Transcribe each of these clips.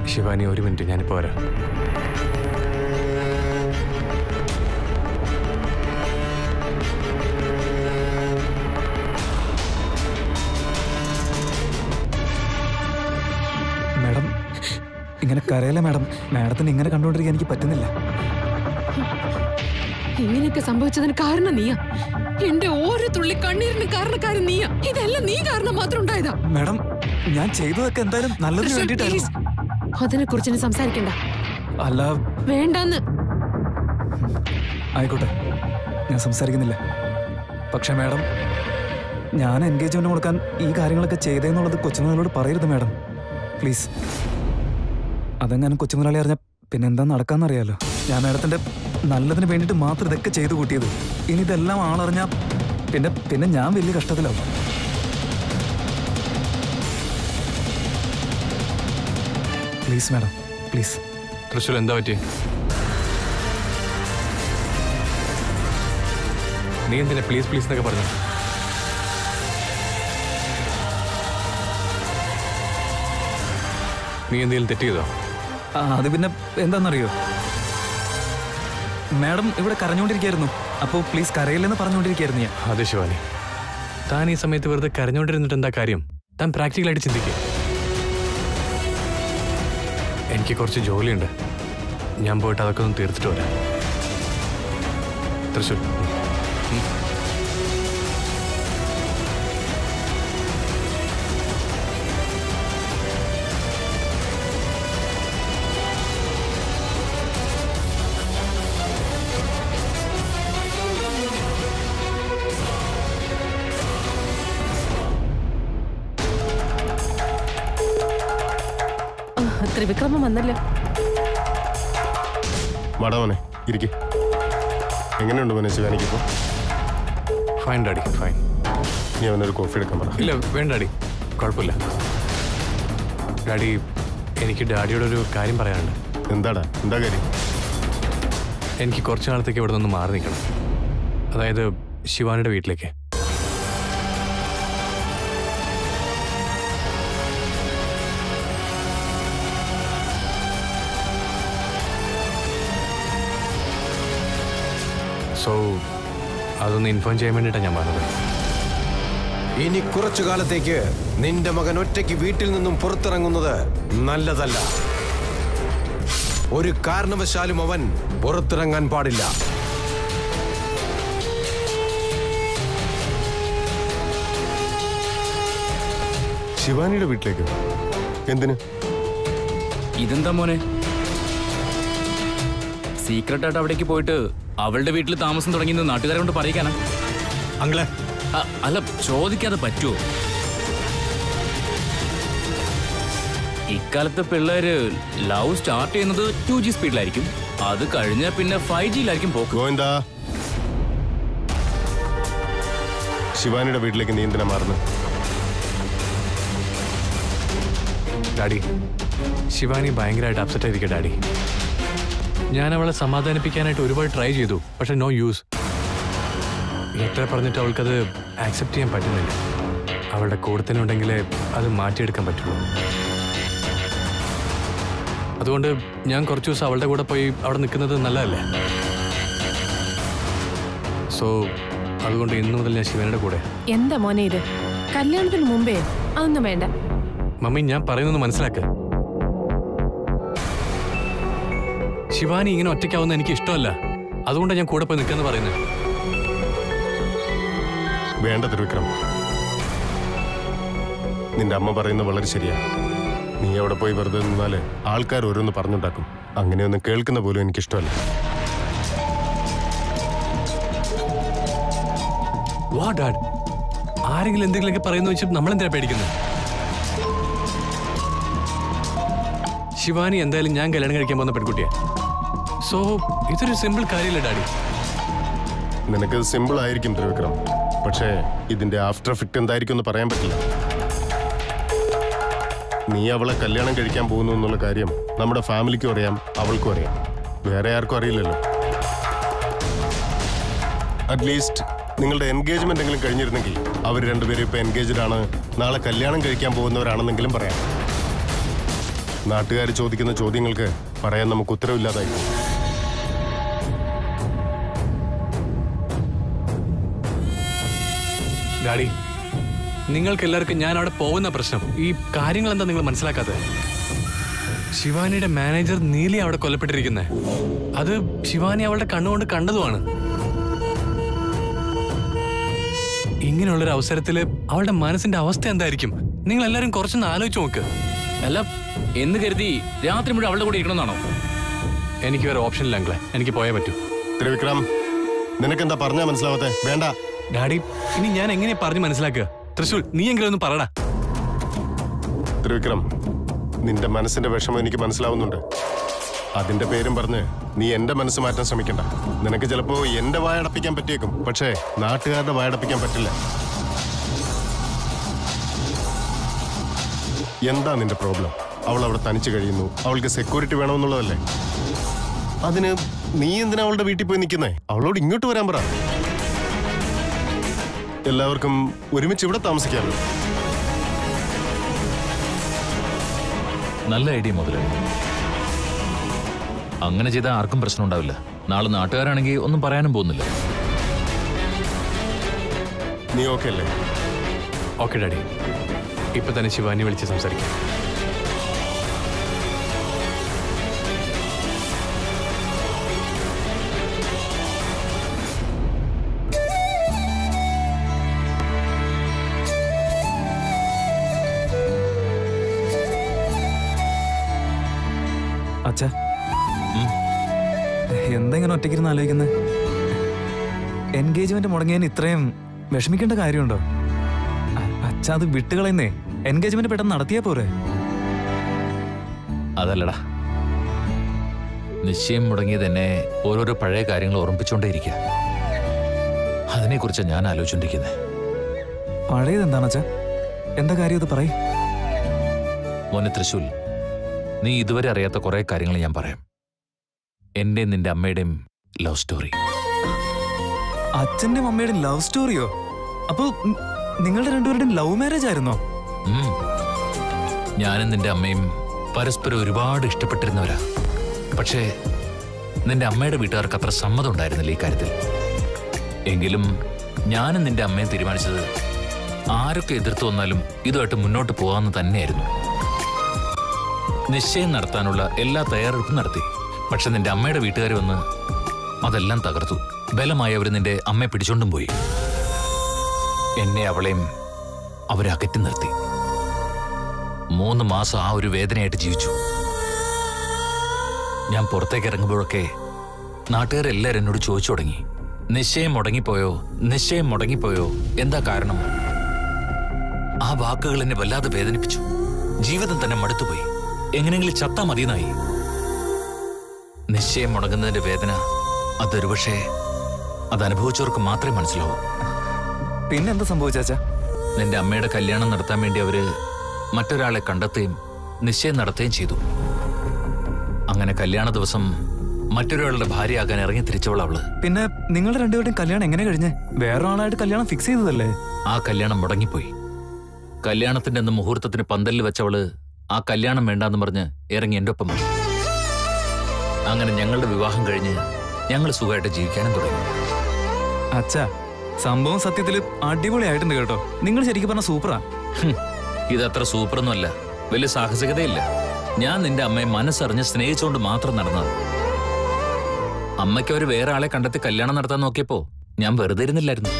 ശിവാനി ഒരു മിനിറ്റ് ഞാനിപ്പോ വരാം മാഡം ഇങ്ങനെ കരയല്ലേ മാഡം മാഡത്തിന് ഇങ്ങനെ കണ്ടുകൊണ്ടിരിക്കാൻ എനിക്ക് പറ്റുന്നില്ല ഇങ്ങനെയൊക്കെ സംഭവിച്ചതിന് കാരണം നീയാ എന്റെ ഓരോ തുള്ളി കണ്ണീരിന് കാരണക്കാരൻ നീയാ ഇതെല്ലാം നീ കാരണം മാത്രം ഉണ്ടായതാ മാഡം ഞാൻ ചെയ്തതൊക്കെ എന്തായാലും നല്ലതിന് കൃഷ്ണൻ, വേണ്ടിയിട്ടായിരുന്നു please. അതിനെ കുറിച്ച് ഇനി സംസാരിക്കണ്ട അല്ല വേണ്ടാന്ന് ആയിക്കോട്ടെ ഞാൻ സംസാരിക്കുന്നില്ല പക്ഷെ മാഡം ഞാൻ എൻഗേജ്മെന്റ് കൊടുക്കാൻ ഈ കാര്യങ്ങളൊക്കെ ചെയ്തേന്നുള്ളത് കൊച്ചുമുതലോട് പറയരുത് മാഡം പ്ലീസ് അതെങ്ങാനും കൊച്ചുമുതലാളി അറിഞ്ഞ പിന്നെ എന്താ നടക്കാന്നറിയാലോ ഞാൻ മാഡത്തിന്റെ നല്ലതിന് വേണ്ടിയിട്ട് മാത്രം ഇതൊക്കെ ചെയ്തു കൂട്ടിയത് ഇനി ഇതെല്ലാം ആളറിഞ്ഞാ പിന്നെ പിന്നെ ഞാൻ വലിയ കഷ്ടത്തിലാവും പ്ലീസ് മാഡം പ്ലീസ് തൃശ്ശൂർ എന്താ പറ്റി നീ എന്തിനാ പ്ലീസ് പ്ലീസ് എന്നൊക്കെ പറഞ്ഞു നീ എന്തെങ്കിലും തെറ്റ് ചെയ്തോ ആ അത് പിന്നെ എന്താണെന്നറിയോ മാഡം ഇവിടെ കരഞ്ഞുകൊണ്ടിരിക്കുകയായിരുന്നു അപ്പോൾ പ്ലീസ് കരയില്ലെന്ന് പറഞ്ഞുകൊണ്ടിരിക്കുകയായിരുന്നു ഞാൻ അതെ ശിവാനി താൻ ഈ സമയത്ത് വെറുതെ കരഞ്ഞോണ്ടിരുന്നിട്ട് എന്താ കാര്യം താൻ പ്രാക്ടിക്കലായിട്ട് ചിന്തിക്കുക എനിക്ക് കുറച്ച് ജോലിയുണ്ട് ഞാൻ പോയിട്ട് അതൊക്കെ ഒന്ന് തീർത്തിട്ട് വരാം തൃശ്ശൂർ ഉം. ആ, ത്രിവിക്രമം വന്നല്ലോ മടവനെ ഇരിക്കെ എങ്ങനെയുണ്ട് മോനെ ശിവാനിക്കിപ്പോൾ ഫൈൻ ഡാഡി ഫൈൻ നീ അവനൊരു കോഫി എടുക്കാൻ പറ ഇല്ല വേണ്ട ഡാഡി കുഴപ്പമില്ല ഡാഡി എനിക്ക് ഡാഡിയോട് ഒരു കാര്യം പറയാനുണ്ട് എന്താടാ എന്താ കാര്യം എനിക്ക് കുറച്ച് നാളത്തേക്ക് ഇവിടെ നിന്ന് മാറി നിൽക്കണം അതായത് ശിവാനിയുടെ വീട്ടിലേക്ക് സോ അതൊന്ന് ഇൻഫോം ചെയ്യാൻ വേണ്ടിയിട്ടാണ് ഞാൻ പറഞ്ഞത് ഇനി കുറച്ചു കാലത്തേക്ക് നിന്റെ മകൻ ഒറ്റയ്ക്ക് വീട്ടിൽ നിന്നും പുറത്തിറങ്ങുന്നത് നല്ലതല്ല ഒരു കാരണവശാലും അവൻ പുറത്തിറങ്ങാൻ പാടില്ല ശിവാനിയുടെ വീട്ടിലേക്ക് എന്തിന് ഇതെന്താ മോനെ സീക്രട്ട് ആയിട്ട് അവിടേക്ക് പോയിട്ട് അവളുടെ വീട്ടിൽ താമസം തുടങ്ങിയെന്ന് നാട്ടുകാരെ കൊണ്ട് പറയിക്കാനാ അങ്ങളെ അ- അല്ല ചോദിക്കാതെ പറ്റുമോ ഇക്കാലത്തെ പിള്ളേര് ലവ് സ്റ്റാർട്ട് ചെയ്യുന്നത് ടു ജി സ്പീഡിലായിരിക്കും അത് കഴിഞ്ഞാൽ പിന്നെ ഫൈവ് ജിയിലായിരിക്കും പോക്ക് ഗോവിന്ദ ശിവാനിയുടെ വീട്ടിലേക്ക് നീ എന്തിനാ മാറുന്നത് ഡാഡി ശിവാനി ഭയങ്കരമായിട്ട് അപ്സെറ്റ് ആയിരിക്കും ഡാഡി ഞാൻ അവളെ സമാധാനിപ്പിക്കാനായിട്ട് ഒരുപാട് ട്രൈ ചെയ്തു പക്ഷെ നോ യൂസ് എത്ര പറഞ്ഞിട്ട് അവൾക്കത് ആക്സെപ്റ്റ് ചെയ്യാൻ പറ്റുന്നില്ല അവളുടെ കൂടത്തിനുണ്ടെങ്കിലേ അത് മാറ്റിയെടുക്കാൻ പറ്റുള്ളൂ അതുകൊണ്ട് ഞാൻ കുറച്ച് ദിവസം അവളുടെ കൂടെ പോയി അവിടെ നിൽക്കുന്നത് നല്ലതല്ലേ സോ അതുകൊണ്ട് ഇന്നു മുതൽ ഞാൻ ശിവനയുടെ കൂടെ എന്താ മോനെ ഇത് കല്യാണത്തിന് മുമ്പേ അതൊന്നും വേണ്ട മമ്മി ഞാൻ പറയുന്നത് മനസ്സിലാക്ക് ശിവാനി ഇങ്ങനെ ഒറ്റയ്ക്കാവുന്ന എനിക്ക് ഇഷ്ടമല്ല അതുകൊണ്ടാണ് ഞാൻ കൂടെ പോയി നിൽക്കാന്ന് പറയുന്നത് വേണ്ട ത്രിവിക്രം നിന്റെ അമ്മ പറയുന്നത് വളരെ ശരിയാ നീ അവിടെ പോയി വെറുതെ നിന്നാല് ആൾക്കാർ ഓരോന്ന് പറഞ്ഞുണ്ടാക്കും അങ്ങനെയൊന്നും കേൾക്കുന്ന പോലും എനിക്കിഷ്ടമല്ല വാ ഡാഡ് ആരെങ്കിലും എന്തെങ്കിലുമൊക്കെ പറയുന്ന വെച്ച് നമ്മളെന്തിനാ പേടിക്കുന്നത് ശിവാനി എന്തായാലും ഞാൻ കല്യാണം കഴിക്കാൻ പോകുന്ന പെൺകുട്ടിയാ സോ ഇതൊരു സിമ്പിൾ കാര്യമില്ല ഡാഡി നിനക്ക് സിമ്പിൾ ആയിരിക്കും ത്രിവിക്രം പക്ഷേ ഇതിന്റെ ആഫ്റ്റർ എഫക്റ്റ് എന്തായിരിക്കും എന്ന് പറയാൻ പറ്റില്ല നീ അവളെ കല്യാണം കഴിക്കാൻ പോകുന്നു എന്നുള്ള കാര്യം നമ്മുടെ ഫാമിലിക്കും അറിയാം അവൾക്കും അറിയാം വേറെ ആർക്കും അറിയില്ലല്ലോ അറ്റ്ലീസ്റ്റ് നിങ്ങളുടെ എൻഗേജ്മെന്റ് എങ്കിലും കഴിഞ്ഞിരുന്നെങ്കിൽ അവർ രണ്ടുപേരും ഇപ്പൊ എൻഗേജ്ഡ് ആണ് നാളെ കല്യാണം കഴിക്കാൻ പോകുന്നവരാണെന്നെങ്കിലും പറയാം നാട്ടുകാർ ചോദിക്കുന്ന ചോദ്യങ്ങൾക്ക് പറയാൻ നമുക്ക് ഉത്തരവില്ലാതായി പോകും. ഡാഡി നിങ്ങൾക്ക് എല്ലാവർക്കും ഞാൻ അവിടെ പോകുന്ന പ്രശ്നം ഈ കാര്യങ്ങൾ എന്താ നിങ്ങൾ മനസ്സിലാക്കാത്തത് ശിവാനിയുടെ മാനേജർ നീലി അവിടെ കൊല്ലപ്പെട്ടിരിക്കുന്നത് അത് ശിവാനി അവളുടെ കണ്ണുകൊണ്ട് കണ്ടതുമാണ് ഇങ്ങനെയുള്ളൊരു അവസരത്തില് അവളുടെ മനസ്സിന്റെ അവസ്ഥ എന്തായിരിക്കും നിങ്ങൾ എല്ലാവരും കുറച്ചൊന്ന് ആലോചിച്ച് നോക്ക് അല്ല എന്ന് കരുതി രാത്രി മുഴുവൻ അവളുടെ കൂടെ ഇരിക്കണമെന്നാണോ എനിക്ക് വേറെ ഓപ്ഷൻ ഇല്ല അങ്കിളെ എനിക്ക് പോയേ പറ്റൂ ത്രിവിക്രം നിനക്കെന്താ പറഞ്ഞാ മനസ്സിലാവാത്തെ വേണ്ട ഡാഡി ഇനി ഞാൻ എങ്ങനെ പറഞ്ഞു മനസ്സിലാക്കുക തൃശൂർ നീ എങ്കിലും ഒന്ന് പറടാ ത്രിവിക്രം നിന്റെ മനസ്സിന്റെ വിഷമം എനിക്ക് മനസ്സിലാവുന്നുണ്ട് അതിന്റെ പേരും പറഞ്ഞ് നീ എന്റെ മനസ്സ് മാറ്റാൻ ശ്രമിക്കണ്ട നിനക്ക് ചിലപ്പോ എന്റെ വായടപ്പിക്കാൻ പറ്റിയേക്കും പക്ഷേ നാട്ടുകാരുടെ വായടപ്പിക്കാൻ പറ്റില്ല എന്താ നിന്റെ പ്രോബ്ലം അവൾ അവിടെ തനിച്ച് കഴിയുന്നു അവൾക്ക് സെക്യൂരിറ്റി വേണമെന്നുള്ളതല്ലേ അതിന് നീ എന്തിനാ അവളുടെ വീട്ടിൽ പോയി നിൽക്കുന്നേ അവളോട് ഇങ്ങോട്ട് വരാൻ പറ എല്ലാവർക്കും ഒരുമിച്ച് ഇവിടെ താമസിക്കാമല്ലോ നല്ല ഐഡിയ മുതലാളി അങ്ങനെ ചെയ്താൽ ആർക്കും പ്രശ്നം ഉണ്ടാവില്ല നാളെ നാട്ടുകാരാണെങ്കിൽ ഒന്നും പറയാനും പോകുന്നില്ല നീ ഓക്കെ അല്ലേ ഓക്കെ ഡാഡി ഇപ്പൊ തന്നെ ശിവാനി വിളിച്ച് സംസാരിക്കാം അച്ഛ എന്താ ഇങ്ങനെ ഒറ്റയ്ക്കിരുന്ന് ആലോചിക്കുന്നത് എൻഗേജ്മെന്റ് മുടങ്ങിയതിന് ഇത്രയും വിഷമിക്കേണ്ട കാര്യമുണ്ടോ അ- അച്ഛ അത് വിട്ടുകളയുന്നേ എൻഗേജ്മെന്റ് പെട്ടെന്ന് നടത്തിയാ പോരെ അതല്ലടാ നിശ്ചയം മുടങ്ങിയത് എന്നെ ഓരോരോ പഴയ കാര്യങ്ങൾ ഓർമ്മിപ്പിച്ചുകൊണ്ടേയിരിക്കുക അതിനെക്കുറിച്ച് ഞാൻ ആലോചിച്ചുകൊണ്ടിരിക്കുന്നത് പഴയത് എന്താണ് അച്ഛ എന്താ കാര്യം ഇത് പറയും മോനെ തൃശൂൽ നീ ഇതുവരെ അറിയാത്ത കുറെ കാര്യങ്ങൾ ഞാൻ പറയാം എന്റെയും നിന്റെ അമ്മയുടെയും ലവ് സ്റ്റോറി അച്ഛന്റെ അമ്മയുടെ ലവ് സ്റ്റോറിയോ അപ്പൊ ഉം, നിങ്ങളുടെ രണ്ടുപേരുടെയും ലവ് മാരേജ് ആയിരുന്നോ ഉം. ഞാനും നിന്റെ അമ്മയും പരസ്പരം ഒരുപാട് ഇഷ്ടപ്പെട്ടിരുന്നവരാ പക്ഷേ നിന്റെ അമ്മയുടെ വീട്ടുകാർക്ക് അത്ര സമ്മതം ഉണ്ടായിരുന്നില്ല ഈ കാര്യത്തിൽ എങ്കിലും ഞാനും നിന്റെ അമ്മയും തീരുമാനിച്ചത് ആരൊക്കെ എതിർത്തു വന്നാലും ഇതുമായിട്ട് മുന്നോട്ട് പോകാമെന്ന് തന്നെയായിരുന്നു നിശ്ചയം നടത്താനുള്ള എല്ലാ തയ്യാറെടുപ്പും നടത്തി പക്ഷെ നിന്റെ അമ്മയുടെ വീട്ടുകാർ വന്ന് അതെല്ലാം തകർത്തു ബലമായി അവർ നിന്റെ അമ്മയെ പിടിച്ചോണ്ടും പോയി എന്നെ അവളെയും അവരെ അകറ്റി നിർത്തി മൂന്ന് മാസം ആ ഒരു വേദനയായിട്ട് ജീവിച്ചു ഞാൻ പുറത്തേക്ക് ഇറങ്ങുമ്പോഴൊക്കെ നാട്ടുകാരെല്ലാരും എന്നോട് ചോദിച്ചു തുടങ്ങി നിശ്ചയം മുടങ്ങിപ്പോയോ നിശ്ചയം മുടങ്ങിപ്പോയോ എന്താ കാരണം ആ വാക്കുകൾ എന്നെ വല്ലാതെ വേദനിപ്പിച്ചു ജീവിതം തന്നെ മടുത്തുപോയി എങ്ങനെയെങ്കിലും ചത്താ മതിയെന്നായി നിശ്ചയം മുടങ്ങുന്നതിന്റെ വേദന അതൊരുപക്ഷെ അത് അനുഭവിച്ചവർക്ക് മാത്രമേ മനസ്സിലാവൂ പിന്നെ എന്താ സംഭവിച്ചാച്ചാ നിന്റെ അമ്മയുടെ കല്യാണം നടത്താൻ വേണ്ടി അവര് മറ്റൊരാളെ കണ്ടെത്തുകയും നിശ്ചയം നടത്തുകയും ചെയ്തു അങ്ങനെ കല്യാണ ദിവസം മറ്റൊരാളുടെ ഭാര്യയാകാൻ ഇറങ്ങി തിരിച്ചവൾ അവള് പിന്നെ നിങ്ങളുടെ രണ്ടുപേരുടെയും കല്യാണം എങ്ങനെ കഴിഞ്ഞ് വേറൊരാളായിട്ട് കല്യാണം ഫിക്സ് ചെയ്തതല്ലേ ആ കല്യാണം മുടങ്ങിപ്പോയി കല്യാണത്തിന്റെ അന്ന് മുഹൂർത്തത്തിന് പന്തലിൽ വെച്ചവള് ആ കല്യാണം വേണ്ടാന്ന് പറഞ്ഞ് ഇറങ്ങി എന്റെ ഒപ്പം വന്നു അങ്ങനെ ഞങ്ങളുടെ വിവാഹം കഴിഞ്ഞ് ഞങ്ങൾ സുഖമായിട്ട് ജീവിക്കാനും തുടങ്ങി അച്ഛാ സംഭവം സത്യത്തിൽ അടിപൊളിയായിട്ടുണ്ട് കേട്ടോ നിങ്ങൾ ശരിക്കും പറഞ്ഞ സൂപ്പറാ ഹും, ഇതത്ര സൂപ്പറൊന്നുമല്ല വലിയ സാഹസികതയില്ല ഞാൻ നിന്റെ അമ്മയെ മനസ്സറിഞ്ഞ് സ്നേഹിച്ചുകൊണ്ട് മാത്രം നടന്നത് അമ്മയ്ക്ക് ഒരു വേറെ ആളെ കണ്ടെത്തി കല്യാണം നടത്താൻ നോക്കിയപ്പോ ഞാൻ വെറുതെ ഇരുന്നില്ലായിരുന്നു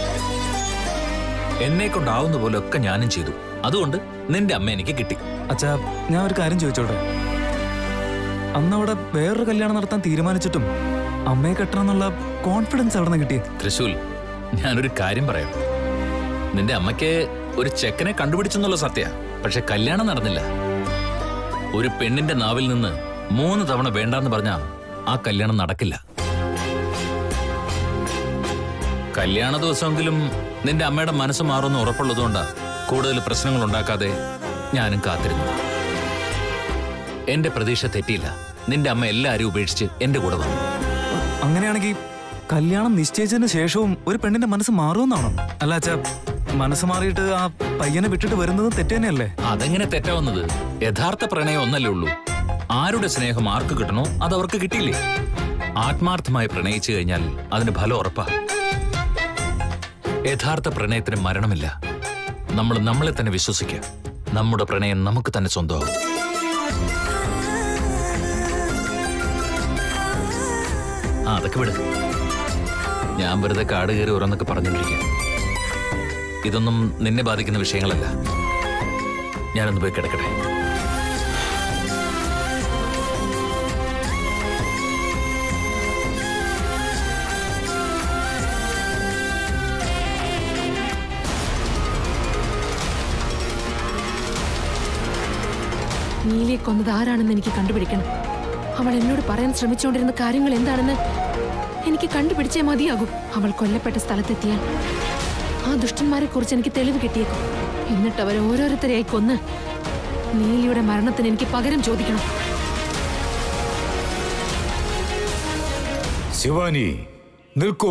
എന്നെ കൊണ്ടാവുന്ന പോലെ ഒക്കെ ഞാനും ചെയ്തു അതുകൊണ്ട് നിന്റെ അമ്മ എനിക്ക് കിട്ടി അച്ഛാ ഞാൻ ഒരു കാര്യം ചോദിച്ചോട്ടെ അന്ന് അവിടെ വേറൊരു കല്യാണം നടത്താൻ തീരുമാനിച്ചിട്ടും അമ്മയെ കെട്ടണം എന്നുള്ള കോൺഫിഡൻസ് അവിടെ നിന്ന് കിട്ടിയ തൃശൂൽ ഞാനൊരു കാര്യം പറയാം നിന്റെ അമ്മയ്ക്ക് ഒരു ചെക്കനെ കണ്ടുപിടിച്ചെന്നുള്ള സത്യ പക്ഷെ കല്യാണം നടന്നില്ല ഒരു പെണ്ണിന്റെ നാവിൽ നിന്ന് മൂന്ന് തവണ വേണ്ടാന്ന് പറഞ്ഞ ആ കല്യാണം നടക്കില്ല കല്യാണ ദിവസമെങ്കിലും നിന്റെ അമ്മയുടെ മനസ്സ് മാറുമെന്ന് ഉറപ്പുള്ളതുകൊണ്ടാ കൂടുതൽ പ്രശ്നങ്ങൾ ഉണ്ടാക്കാതെ ഞാനും കാത്തിരുന്നു എന്റെ പ്രതീക്ഷ തെറ്റിയില്ല നിന്റെ അമ്മ എല്ലാരും ഉപേക്ഷിച്ച് എന്റെ കൂടെ വന്നു അങ്ങനെയാണെങ്കിൽ കല്യാണം നിശ്ചയിച്ചതിന് ശേഷവും ഒരു പെണ്ണിന്റെ മനസ്സ് മാറുമെന്നാണോ അല്ല അച്ഛാ മനസ്സ് മാറിയിട്ട് ആ പയ്യനെ വിട്ടിട്ട് വരുന്നത് തെറ്റ് തന്നെയല്ലേ അതെങ്ങനെ തെറ്റാവുന്നത് യഥാർത്ഥ പ്രണയം ഒന്നല്ലേ ഉള്ളൂ ആരുടെ സ്നേഹം ആർക്ക് കിട്ടണോ അത് അവർക്ക് കിട്ടിയില്ലേ ആത്മാർത്ഥമായി പ്രണയിച്ചു കഴിഞ്ഞാൽ അതിന് ഫലം ഉറപ്പാ യഥാർത്ഥ പ്രണയത്തിന് മരണമില്ല നമ്മൾ നമ്മളെ തന്നെ വിശ്വസിക്കുക നമ്മുടെ പ്രണയം നമുക്ക് തന്നെ സ്വന്തമാവും ആ അതൊക്കെ വിട് ഞാൻ വെറുതെ കാട് കയറി ഓരോന്നൊക്കെ പറഞ്ഞുകൊണ്ടിരിക്കുക ഇതൊന്നും നിന്നെ ബാധിക്കുന്ന വിഷയങ്ങളല്ല ഞാനൊന്ന് പോയി കിടക്കട്ടെ നീലിയെ കൊന്നത് ആരാണെന്ന് എനിക്ക് കണ്ടുപിടിക്കണം അവൾ എന്നോട് പറയാൻ ശ്രമിച്ചുകൊണ്ടിരുന്ന കാര്യങ്ങൾ എന്താണെന്ന് എനിക്ക് കണ്ടുപിടിച്ചേ മതിയാകും അവൾ കൊല്ലപ്പെട്ട സ്ഥലത്തെത്തിയാൽ ആ ദുഷ്ടന്മാരെ കുറിച്ച് എനിക്ക് തെളിവ് കിട്ടിയേക്കും എന്നിട്ട് അവർ ഓരോരുത്തരെയായി കൊന്ന് നീലിയുടെ മരണത്തിന് എനിക്ക് പകരം ചോദിക്കണം ശിവാനി നിൽക്കൂ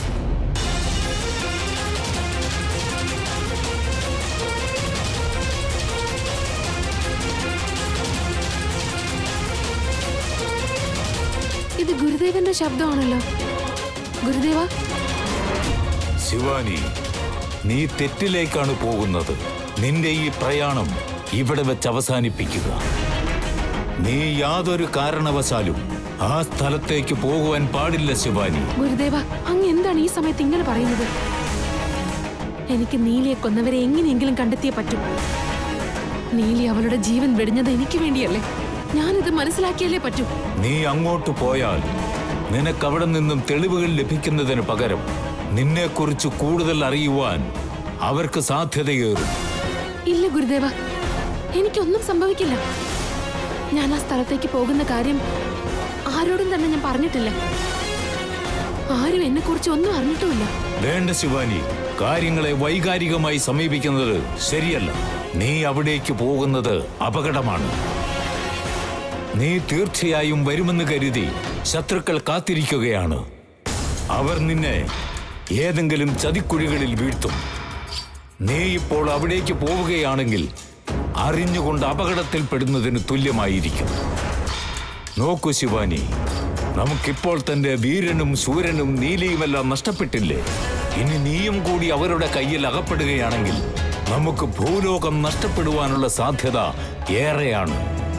ഇത് ഗുരുദേവന്റെ ശബ്ദമാണല്ലോ ഗുരുദേവ ശിവാനി നീ തെറ്റിലേക്കാണ് പോകുന്നത് നിന്റെ ഈ പ്രയാണം ഇവിടെ വെച്ച് അവസാനിപ്പിക്കുക നീ യാതൊരു കാരണവശാലും ആ സ്ഥലത്തേക്ക് പോകുവാൻ പാടില്ല ശിവാനി ഗുരുദേവ അങ്ങ് എന്താണ് ഈ സമയത്ത് ഇങ്ങനെ പറയുന്നത് എനിക്ക് നീലിയെ കൊന്നവരെ എങ്ങനെയെങ്കിലും കണ്ടെത്തിയേ പറ്റും നീലി അവളുടെ ജീവൻ വെടിഞ്ഞത് എനിക്ക് വേണ്ടിയല്ലേ ഞാനിത് മനസ്സിലാക്കിയല്ലേ പറ്റൂ നീ അങ്ങോട്ട് പോയാൽ നിനക്കവിടെ നിന്നും തെളിവുകൾ ലഭിക്കുന്നതിന് പകരം നിന്നെക്കുറിച്ച് കൂടുതൽ അറിയുവാൻ അവർക്ക് സാധ്യതയേറും ഇല്ല ഗുരുദേവ എനിക്കൊന്നും സംഭവിക്കില്ല ഞാൻ ആ സ്ഥലത്തേക്ക് പോകുന്ന കാര്യം ആരോടും തന്നെ ഞാൻ പറഞ്ഞിട്ടില്ല ആരും എന്നെ കുറിച്ച് ഒന്നും അറിഞ്ഞിട്ടുമില്ല വേണ്ട ശിവാനി കാര്യങ്ങളെ വൈകാരികമായി സമീപിക്കുന്നത് ശരിയല്ല നീ അവിടേക്ക് പോകുന്നത് അപകടമാണ് നീ തീർച്ചയായും വരുമെന്ന് കരുതി ശത്രുക്കൾ കാത്തിരിക്കുകയാണ് അവർ നിന്നെ ഏതെങ്കിലും ചതിക്കുഴികളിൽ വീഴ്ത്തും നീ ഇപ്പോൾ അവിടേക്ക് പോവുകയാണെങ്കിൽ അറിഞ്ഞുകൊണ്ട് അപകടത്തിൽപ്പെടുന്നതിന് തുല്യമായിരിക്കും നോക്കൂ ശിവാനി നമുക്കിപ്പോൾ തന്റെ വീരനും ശൂരനും നീലിയുമെല്ലാം നഷ്ടപ്പെട്ടില്ലേ ഇനി നീയും കൂടി അവരുടെ കയ്യിൽ അകപ്പെടുകയാണെങ്കിൽ നമുക്ക് ഭൂലോകം നഷ്ടപ്പെടുവാനുള്ള സാധ്യത ഏറെയാണ്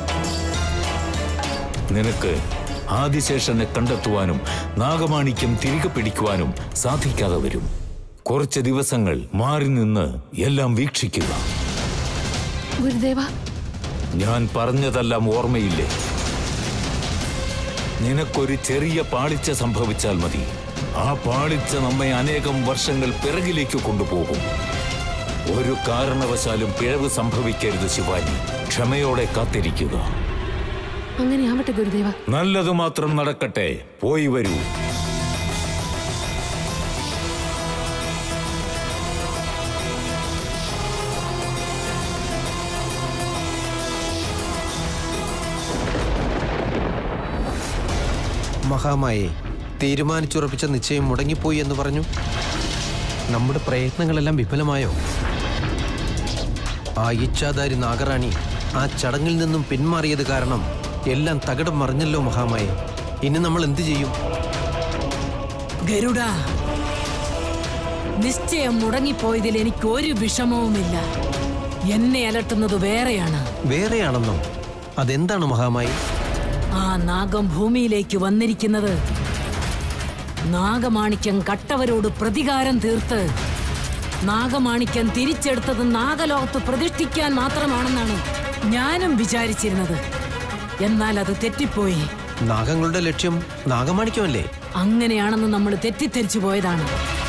നിനക്ക് ആദിശേഷനെ കണ്ടെത്തുവാനും നാഗമാണിക്യം തിരികെ പിടിക്കുവാനും സാധിക്കാതെ വരും കുറച്ച് ദിവസങ്ങൾ മാറി നിന്ന് എല്ലാം വീക്ഷിക്കുക ഗുരുദേവ ഞാൻ പറഞ്ഞതെല്ലാം ഓർമ്മയില്ലേ നിനക്കൊരു ചെറിയ പാളിച്ച സംഭവിച്ചാൽ മതി ആ പാളിച്ച നമ്മെ അനേകം വർഷങ്ങൾ പിറകിലേക്ക് കൊണ്ടുപോകും ഒരു കാരണവശാലും പിഴവ് സംഭവിക്കരുത് ശിവാനി ക്ഷമയോടെ കാത്തിരിക്കുക അങ്ങനെ ആവട്ടെ ഗുരുദേവ നല്ലത് മാത്രം നടക്കട്ടെ പോയി വരൂ മഹാമായെ തീരുമാനിച്ചുറപ്പിച്ച നിശ്ചയം മുടങ്ങിപ്പോയി എന്ന് പറഞ്ഞു നമ്മുടെ പ്രയത്നങ്ങളെല്ലാം വിഫലമായോ ആ ഇച്ഛാധാരി നാഗറാണി ആ ചടങ്ങിൽ നിന്നും പിന്മാറിയത് കാരണം എല്ലാം തകിടം മറിഞ്ഞല്ലോ മഹാമായെ ഇനി നമ്മൾ എന്തു ചെയ്യും ഗരുഡ നിശ്ചയം മുടങ്ങിപ്പോയതിൽ എനിക്ക് ഒരു വിഷമവുമില്ല എന്നെ അലട്ടുന്നത് വേറെയാണ് വേറെയാണെന്നോ അതെന്താണ് മഹാമായി ആ നാഗം ഭൂമിയിലേക്ക് വന്നിരിക്കുന്നത് നാഗമാണിക്യം കട്ടവരോട് പ്രതികാരം തീർത്ത് നാഗമാണിക്യം തിരിച്ചെടുത്തത് നാഗലോകത്ത് പ്രതിഷ്ഠിക്കാൻ മാത്രമാണെന്നാണ് ഞാനും വിചാരിച്ചിരുന്നത് എന്നാൽ അത് തെറ്റിപ്പോയി നാഗങ്ങളുടെ ലക്ഷ്യം നാഗമാണിക്യമല്ലേ അങ്ങനെയാണെന്ന് നമ്മൾ തെറ്റിദ്ധരിച്ചു പോയതാണ്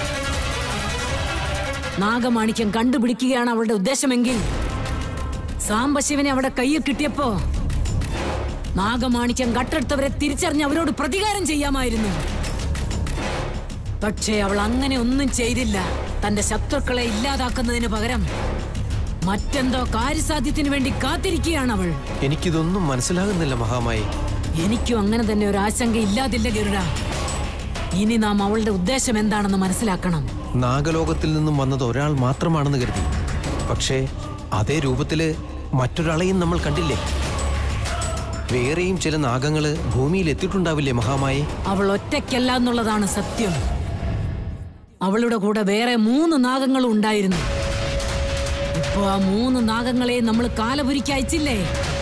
നാഗമാണിക്യം കണ്ടുപിടിക്കുകയാണ് അവളുടെ ഉദ്ദേശമെങ്കിൽ സാംബശിവനെ അവിടെ കയ്യിൽ കിട്ടിയപ്പോ നാഗമാണിക്യം കട്ടെടുത്തവരെ തിരിച്ചറിഞ്ഞ് അവരോട് പ്രതികാരം ചെയ്യാമായിരുന്നു പക്ഷേ അവൾ അങ്ങനെ ഒന്നും ചെയ്തില്ല തന്റെ ശത്രുക്കളെ ഇല്ലാതാക്കുന്നതിന് പകരം മറ്റെന്തോ കാര്യസാധ്യത്തിന് വേണ്ടി കാത്തിരിക്കുകയാണ് അവൾ എനിക്കിതൊന്നും മനസ്സിലാകുന്നില്ല മഹാമായി എനിക്കും അങ്ങനെ തന്നെ ഒരു ആശങ്ക ഇല്ലാതില്ല ഗരുഡ ഇനി നാം അവളുടെ ഉദ്ദേശം എന്താണെന്ന് മനസ്സിലാക്കണം നാഗലോകത്തിൽ നിന്നും വന്നത് ഒരാൾ മാത്രമാണെന്ന് കരുതി പക്ഷേ അതേ രൂപത്തില് മറ്റൊരാളെയും നമ്മൾ കണ്ടില്ലേ വേറെയും ചില നാഗങ്ങള് ഭൂമിയിൽ എത്തിയിട്ടുണ്ടാവില്ലേ മഹാമായെ അവൾ ഒറ്റയ്ക്കല്ല എന്നുള്ളതാണ് സത്യം അവളുടെ കൂടെ വേറെ മൂന്ന് നാഗങ്ങളും ഉണ്ടായിരുന്നു ഇപ്പൊ ആ മൂന്ന് നാഗങ്ങളെ നമ്മൾ കാലപുരിക്ക് അയച്ചില്ലേ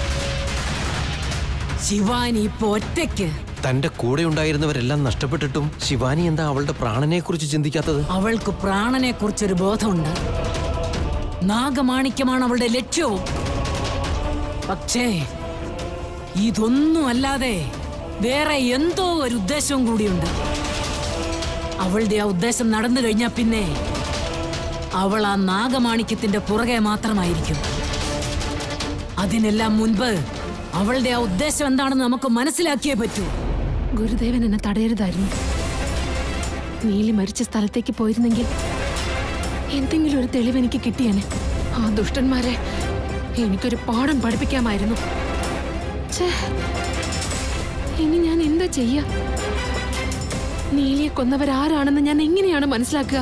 ശിവാനി ഇപ്പൊ ഒറ്റയ്ക്ക് തന്റെ കൂടെ ഉണ്ടായിരുന്നവരെല്ലാം നഷ്ടപ്പെട്ടിട്ടും ശിവാനി എന്താ അവളുടെ പ്രാണനെ കുറിച്ച് ചിന്തിക്കാത്തത് അവൾക്ക് പ്രാണനെ കുറിച്ചൊരു ബോധമുണ്ട് നാഗമാണിക്യമാണ് അവളുടെ ലക്ഷ്യവും പക്ഷേ ഇതൊന്നും അല്ലാതെ വേറെ എന്തോ ഒരു ഉദ്ദേശവും കൂടിയുണ്ട് അവളുടെ ആ ഉദ്ദേശം നടന്നു കഴിഞ്ഞാൽ പിന്നെ അവൾ ആ നാഗമാണിക്യത്തിന്റെ പുറകെ മാത്രമായിരിക്കും അതിനെല്ലാം മുൻപ് അവളുടെ ആ ഉദ്ദേശം എന്താണെന്ന് നമുക്ക് മനസ്സിലാക്കിയേ പറ്റൂ ഗുരുദേവൻ എന്നെ തടയരുതായിരുന്നു നീലി മരിച്ച സ്ഥലത്തേക്ക് പോയിരുന്നെങ്കിൽ എന്തെങ്കിലും ഒരു തെളിവ് എനിക്ക് കിട്ടിയേനെ ആ ദുഷ്ടന്മാരെ എനിക്കൊരു പാഠം പഠിപ്പിക്കാമായിരുന്നു ഛേ, ഇനി ഞാൻ എന്താ ചെയ്യാ നീലിയെ കൊന്നവരാരാണെന്ന് ഞാൻ എങ്ങനെയാണ് മനസ്സിലാക്കുക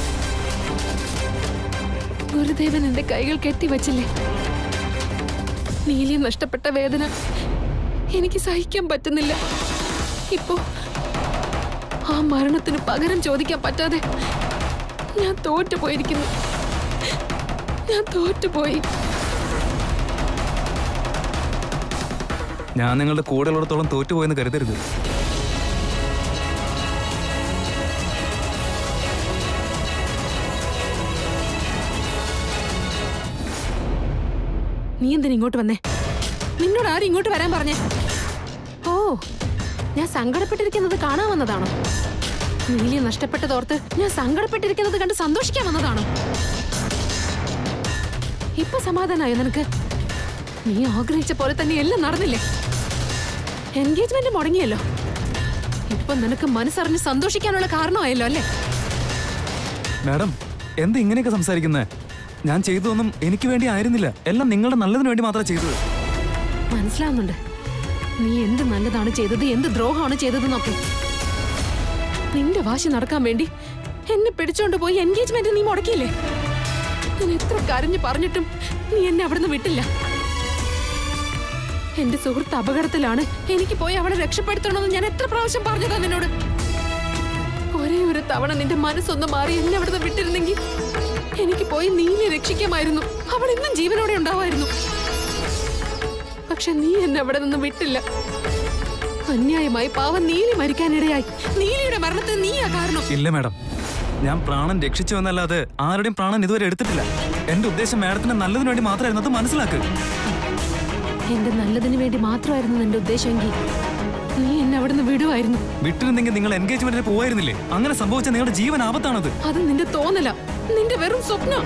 ഗുരുദേവൻ എന്റെ കൈകൾ കെട്ടിവച്ചില്ലേ നീലിയെ നഷ്ടപ്പെട്ട വേദന എനിക്ക് സഹിക്കാൻ പറ്റുന്നില്ല ഇപ്പോ ആ മരണത്തിന് പകരം ചോദിക്കാൻ പറ്റാതെ ഞാൻ തോറ്റുപോയിരിക്കുന്നു ഞാൻ തോറ്റുപോയി ഞാൻ നിങ്ങളുടെ കൂടെ ഉള്ളിടത്തോളം തോറ്റുപോയെന്ന് കരുതരുത് നീ എന്തിനാ ഇങ്ങോട്ട് വന്നേ നിന്നോട് ആരും ഇങ്ങോട്ട് വരാൻ പറഞ്ഞേ ഓ ഞാൻ സങ്കടപ്പെട്ടിരിക്കുന്നത് കാണാൻ വന്നതാണോ നീലിയെ നഷ്ടപ്പെട്ടതോർത്ത് ഞാൻ സങ്കടപ്പെട്ടിരിക്കുന്നത് കണ്ട് സന്തോഷിക്കാൻ വന്നതാണോ ഇപ്പൊ സമാധാനായോ നിനക്ക് നീ ആഗ്രഹിച്ച പോലെ തന്നെ എല്ലാം നടന്നില്ലേ എൻഗേജ്മെന്റ് മുടങ്ങിയല്ലോ ഇപ്പൊ നിനക്ക് മനസ്സറിഞ്ഞ് സന്തോഷിക്കാനുള്ള കാരണമായല്ലോ അല്ലേ മാഡം എന്താ ഇങ്ങനെയൊക്കെ സംസാരിക്കുന്നത് ഞാൻ ചെയ്തതൊന്നും എനിക്ക് വേണ്ടി ആയിരുന്നില്ല എല്ലാം നിങ്ങളുടെ നല്ലതിന് വേണ്ടി മാത്രമേ ചെയ്തത് മനസ്സിലാവുന്നുണ്ട് നീ എന്ത് നല്ലതാണ് ചെയ്തത് എന്ത് ദ്രോഹമാണ് ചെയ്തതെന്നൊക്കെ നിന്റെ വാശി നടക്കാൻ വേണ്ടി എന്നെ പിടിച്ചോണ്ട് പോയി എൻഗേജ്മെന്റ് നീ മുടക്കിയില്ലേ ഞാൻ എത്ര കരഞ്ഞു പറഞ്ഞിട്ടും നീ എന്നെ അവിടുന്ന് വിട്ടില്ല എന്റെ സുഹൃത്ത് അപകടത്തിലാണ് എനിക്ക് പോയി അവളെ രക്ഷപ്പെടുത്തണമെന്ന് ഞാൻ എത്ര പ്രാവശ്യം പറഞ്ഞതാ നിന്നോട് ഒരേ ഒരു തവണ നിന്റെ മനസ്സൊന്ന് മാറി എന്നെ അവിടുന്ന് വിട്ടിരുന്നെങ്കിൽ എനിക്ക് പോയി നീനെ രക്ഷിക്കാമായിരുന്നു അവൾ ഇന്നും ജീവനോടെ ഉണ്ടാവായിരുന്നു പക്ഷെ നീ എന്നെ അവിടെ നിന്ന് വിട്ടില്ല അന്യായമായി പാവം നീലി മരിക്കാനിടയായി നീലിയുടെ മരണത്തിന് നീയാ കാരണം ഇല്ല മാഡം ഞാൻ പ്രാണൻ രക്ഷിച്ചു എന്നല്ലാതെ ആരുടെയും പ്രാണൻ ഇതുവരെ എടുത്തിട്ടില്ല എന്റെ ഉദ്ദേശം മാഡത്തിന് നല്ലതിന് വേണ്ടി മാത്രമായിരുന്നു അത് മനസ്സിലാക്ക് എന്റെ നല്ലതിന് വേണ്ടി മാത്രമായിരുന്നു നിന്റെ ഉദ്ദേശമെങ്കിൽ നീ എന്നെ അവിടെ നിന്ന് വിടുമായിരുന്നു വിട്ടിരുന്നെങ്കിൽ നിങ്ങൾ എൻഗേജ്മെന്റിന് പോവായിരുന്നില്ലേ അങ്ങനെ സംഭവിച്ച നിങ്ങളുടെ ജീവൻ ആപത്താണത് അത് നിന്റെ തോന്നല നിന്റെ വെറും സ്വപ്നം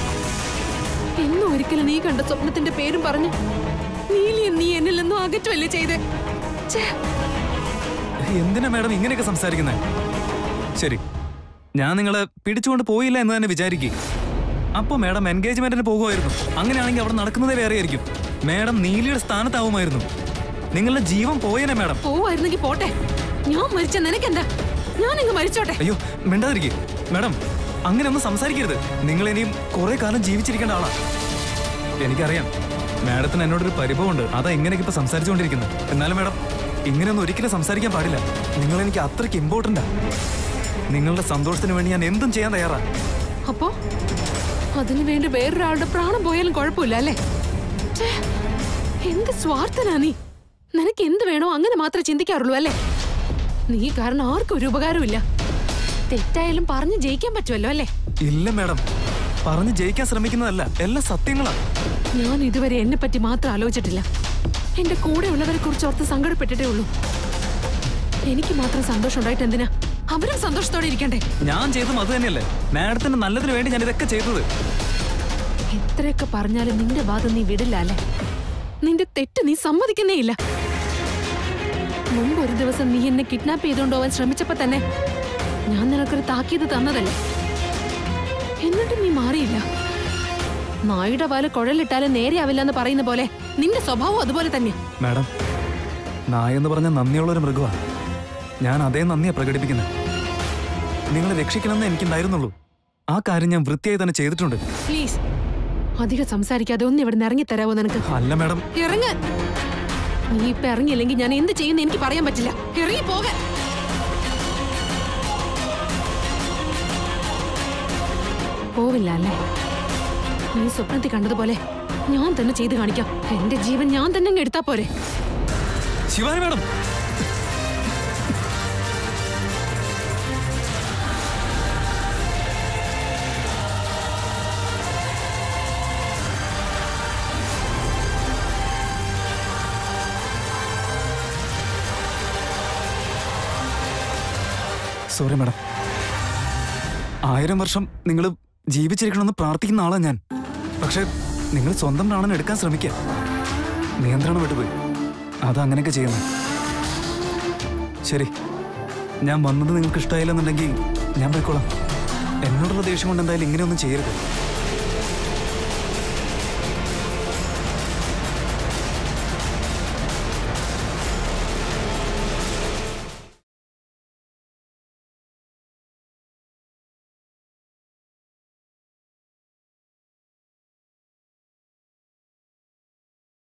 എന്നും ഒരിക്കലും നീ കണ്ട സ്വപ്നത്തിന്റെ പേരും പറഞ്ഞ് നീലിയെ നീ എന്നിൽ നിന്നും അകറ്റുമല്ലേ ചെയ്തേ ഛേ, എന്തിനാ മാഡം ഇങ്ങനെയൊക്കെ സംസാരിക്കുന്നത് ശരി ഞാൻ നിങ്ങളെ പിടിച്ചുകൊണ്ട് പോയില്ല എന്ന് തന്നെ വിചാരിക്കും അപ്പൊ മാഡം എൻഗേജ്മെന്റിന് പോകുമായിരുന്നു അങ്ങനെയാണെങ്കിൽ അവിടെ നടക്കുന്നതേ വേറെ ആയിരിക്കും മാഡം നീലിയുടെ സ്ഥാനത്താവുമായിരുന്നു നിങ്ങളുടെ ജീവൻ പോയേനെ മാഡം പോവായിരുന്നെങ്കിൽ പോട്ടെ ഞാൻ മരിച്ച നിനക്കെന്താ ഞാൻ ഇങ്ങ് മരിച്ചോട്ടെ അയ്യോ മിണ്ടാതിരിക്കേ മാഡം അങ്ങനെ ഒന്നും സംസാരിക്കരുത് നിങ്ങൾ ഇനിയും കുറെ കാലം ജീവിച്ചിരിക്കേണ്ട ആളാ എനിക്കറിയാം മാഡത്തിന് എന്നോടൊരു പരിഭവമുണ്ട് അതാ ഇങ്ങനെയൊക്കെ ഇപ്പൊ സംസാരിച്ചുകൊണ്ടിരിക്കുന്നത് എന്നാലും മാഡം ഇങ്ങനെയൊന്നും ഒരിക്കലും സംസാരിക്കാൻ പാടില്ല നിങ്ങൾ എനിക്ക് അത്രയ്ക്ക് ഇമ്പോർട്ടൻ്റാ നിങ്ങളുടെ സന്തോഷത്തിന് വേണ്ടി ഞാൻ എന്തും ചെയ്യാൻ തയ്യാറാ അപ്പോ അതിനു വേണ്ടി വേറൊരാളുടെ പ്രാണം പോയാലും കുഴപ്പമില്ല അല്ലേ ഛേ, എന്ത് സ്വാർത്ഥനാ നീ നിനക്ക് എന്ത് വേണോ അങ്ങനെ മാത്രമേ ചിന്തിക്കാറുള്ളൂ അല്ലേ നീ കാരണം ആർക്കും ഒരു ഉപകാരമില്ല തെറ്റായാലും പറഞ്ഞ് ജയിക്കാൻ പറ്റുമല്ലോ അല്ലേ ഇല്ല മാഡം പറഞ്ഞ് ജയിക്കാൻ ശ്രമിക്കുന്നതല്ല എല്ലാം സത്യങ്ങളാ ഞാൻ ഇതുവരെ എന്നെ പറ്റി മാത്രം ആലോചിച്ചിട്ടില്ല എന്റെ കൂടെ ഉള്ളവരെ കുറിച്ച് ഓർത്ത് സങ്കടപ്പെട്ടിട്ടേ ഉള്ളൂ എനിക്ക് മാത്രം സന്തോഷം ഉണ്ടായിട്ട് എന്തിനാ അവരും സന്തോഷത്തോടെ ഇരിക്കണ്ടേ ഞാൻ ചെയ്തതും അത് തന്നെയല്ലേ മാഡത്തിന്റെ നല്ലതിന് വേണ്ടി ഞാൻ ഇതൊക്കെ ചെയ്തത് എത്രയൊക്കെ പറഞ്ഞാലും നിന്റെ വാദം നീ വിടില്ല അല്ലേ നിന്റെ തെറ്റ് നീ സമ്മതിക്കുന്നേ ഇല്ല മുമ്പ് ഒരു ദിവസം നീ എന്നെ കിഡ്നാപ്പ് ചെയ്തുകൊണ്ട് പോവാൻ ശ്രമിച്ചപ്പോ തന്നെ ഞാൻ നിനക്കൊരു താക്കീത് തന്നതല്ലേ എന്നിട്ട് നീ മാറിയില്ല നായുടെ വാല് കുഴലിട്ടാലും നേരെയാവില്ല എന്ന് പറയുന്ന പോലെ നിന്റെ സ്വഭാവം അതുപോലെ തന്നെ മാഡം നായ എന്ന് പറഞ്ഞ നന്ദിയുള്ള ഒരു മൃഗമാണ് ഞാൻ അതേ നന്ദിയാ പ്രകടിപ്പിക്കുന്നത് നിങ്ങളെ രക്ഷിക്കണമെന്ന് എനിക്കുണ്ടായിരുന്നുള്ളൂ ആ കാര്യം ഞാൻ വൃത്തിയായി തന്നെ ചെയ്തിട്ടുണ്ട് പ്ലീസ് അധികം സംസാരിക്കാതെ ഒന്ന് ഇവിടെ ഇറങ്ങി തരാമോ നിനക്ക് അല്ല മാഡം ഇറങ്ങ് നീ ഇപ്പൊ ഇറങ്ങിയില്ലെങ്കിൽ ഞാൻ എന്ത് ചെയ്യുന്ന എനിക്ക് പറയാൻ പറ്റില്ല ഇറങ്ങി പോകാൻ പോവില്ല അല്ലേ നീ സ്വപ്നത്തിൽ കണ്ടതുപോലെ ഞാൻ തന്നെ ചെയ്ത് കാണിക്കാം എന്റെ ജീവൻ ഞാൻ തന്നെ അങ്ങ് എടുത്താ പോരെ ശിവാനി മാഡം സോറി മാഡം ആയിരം വർഷം നിങ്ങൾ ജീവിച്ചിരിക്കണമെന്ന് പ്രാർത്ഥിക്കുന്ന ആളാ ഞാൻ പക്ഷെ നിങ്ങൾ സ്വന്തം പ്രാണൻ എടുക്കാൻ ശ്രമിക്കുക നിയന്ത്രണം വിട്ടുപോയി അത് അങ്ങനെയൊക്കെ ചെയ്യുന്നു ശരി ഞാൻ വന്നത് നിങ്ങൾക്ക് ഇഷ്ടമായില്ലെന്നുണ്ടെങ്കിൽ ഞാൻ പോയിക്കോളാം എന്നോടുള്ള ദേഷ്യം കൊണ്ട് എന്തായാലും ഇങ്ങനെയൊന്നും ചെയ്യരുത്